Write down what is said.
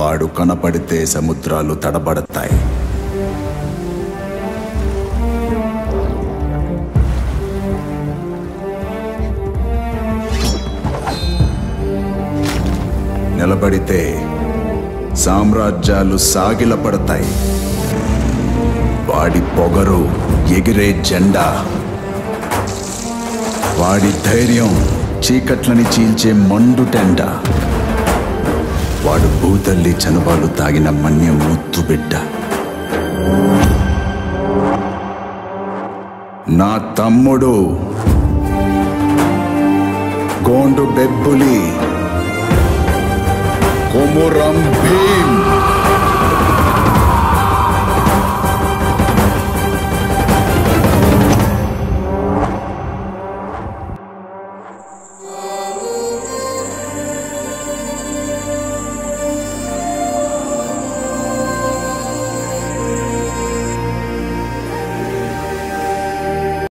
వాడు కనపడితే సముద్రాలు తడబడతాయి నిలబడితే సామ్రాజ్యాలు సాగిలపడతాయి వాడి పొగరు ఎగిరే జెండా వాడి ధైర్యం చీకట్లని చీల్చే మండుటెండ వాడు భూతల్లి చనుబాలు తాగిన మన్య ముత్తు బిడ్డ నా తమ్ముడు గోండు బెబ్బులి కొమురం భీమ్